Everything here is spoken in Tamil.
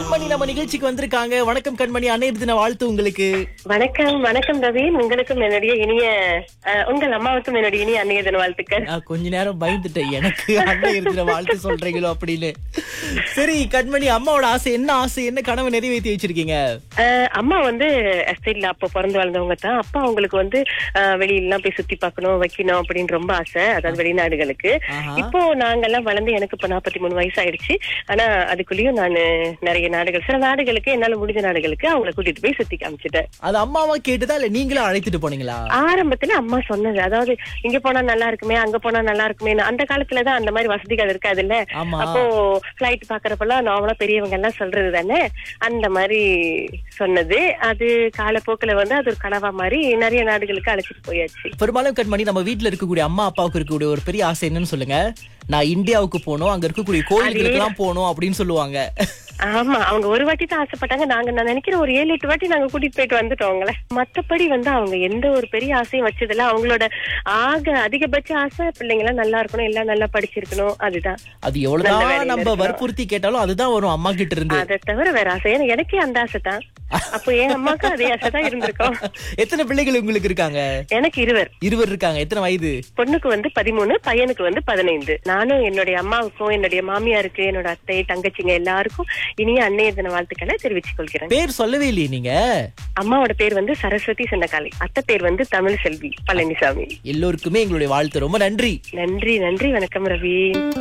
கண்மணி நம்ம நிகழ்ச்சிக்கு வந்திருக்காங்க வணக்கம் கண்மணி அன்னையர் தின வாழ்த்து உங்களுக்கு வணக்கம் வணக்கம் ரவீன் உங்களுக்கும் என்னுடைய இனிய அஹ், உங்கள் அம்மாவுக்கும் என்னுடைய இனிய அன்னைய தின வாழ்த்துக்கள் நான் கொஞ்ச நேரம் பயந்துட்டேன் எனக்கு அன்னையர் தின வாழ்த்து சொல்றீங்களோ அப்படின்னு சரி கண்மணி அம்மாவோட ஆசை என்ன ஆசை என்ன கனவு நிறைவேற்றி வச்சிருக்கீங்க அஹ், அம்மா வந்து எஸ்டேட்ல அப்போ பிறந்து வளர்ந்தவங்க தான் அப்பா அவங்களுக்கு வந்து அஹ், வெளியிலலாம் போய் சுத்தி பார்க்கணும் வைக்கணும் அப்படின்னு ரொம்ப ஆசை அதாவது வெளிநாடுகளுக்கு ஆஹா. இப்போ நாங்கெல்லாம் வளர்ந்து எனக்கு இப்போ நாற்பத்தி மூணு வயசு ஆயிடுச்சு ஆனா அதுக்குள்ளேயும் நான் நிறைய நாடுகள் சில நாடுகளுக்கு என்னால முடிஞ்ச நாடுகளுக்கு அவங்கள கூட்டிட்டு போய் சுத்தி காமிச்சிட்டேன் அது அம்மாவா கேட்டுதா இல்ல நீங்களும் அழைத்துட்டு போனீங்களா ஆரம்பத்துல அம்மா சொன்னது அதாவது இங்க போனா நல்லா இருக்குமே அங்க போனா நல்லா இருக்குமே அந்த காலத்துலதான் அந்த மாதிரி வசதிகள் இருக்காது இல்ல ஆமா. அப்போ பிளைட் பாக்குறப்பெல்லாம் நார்மலா பெரியவங்க எல்லாம் சொல்றது தானே அந்த மாதிரி சொன்னது அது காலப்போக்குல வந்து அது ஒரு கனவா மாதிரி நிறைய நாடுகளுக்கு அழைச்சிட்டு போயாச்சு பெரும்பாலும் கண்மணி நம்ம வீட்ல இருக்கக்கூடிய அம்மா அப்பாவுக்கு இருக்கக்கூடிய ஒரு பெரிய ஆசை என்னன்னு சொல்லுங்க நான் இந்தியாவுக்கு போகணும் அங்க இருக்கக்கூடிய கோயில்களுக்கு எல்லாம் போகணும் அப்படின்னு சொல்லுவாங்க ஆமா அவங்க ஒரு வாட்டி தான் ஆசைப்பட்டாங்க நாங்க நான் நினைக்கிறேன் ஒரு ஏழு எட்டு வாட்டி நாங்க கூட்டிட்டு போயிட்டு வந்துட்டோம் அவங்கள மத்தபடி வந்து அவங்க எந்த ஒரு பெரிய ஆசையும் வச்சதில்ல அவங்களோட ஆக அதிகபட்ச ஆசை பிள்ளைங்க எல்லாம் நல்லா இருக்கணும் எல்லாம் நல்லா படிச்சிருக்கணும் அதுதான் அது நல்ல எவ்வளவுதான் வேலையில நம்ம இருக்கணும். வற்புறுத்தி கேட்டாலும் அதுதான் வரும் அம்மா கிட்ட இருந்து அதை தவிர வேற ஆசை ஏன்னா எனக்கே அந்த ஆசை தான் அப்போ என் அம்மாக்கு அதே ஆசை தான் இருந்திருக்கும் எத்தனை பிள்ளைகள் உங்களுக்கு இருக்காங்க எனக்கு இருவர் இருவர் இருக்காங்க எத்தனை வயது பொண்ணுக்கு வந்து பதிமூணு பையனுக்கு வந்து பதினைந்து நானும் என்னுடைய அம்மாவுக்கும் என்னுடைய மாமியாருக்கு என்னோட அத்தை தங்கச்சிங்க எல்லாருக்கும் இனிய அன்னைய தின வாழ்த்துக்களை தெரிவித்துக் கொள்கிறேன் பேர் சொல்லவே இல்லையே நீங்க அம்மாவோட பேர் வந்து சரஸ்வதி சின்னக்காளி அத்தை பேர் வந்து தமிழ் செல்வி பழனிசாமி எல்லோருக்குமே எங்களுடைய வாழ்த்து ரொம்ப நன்றி நன்றி நன்றி வணக்கம் ரவி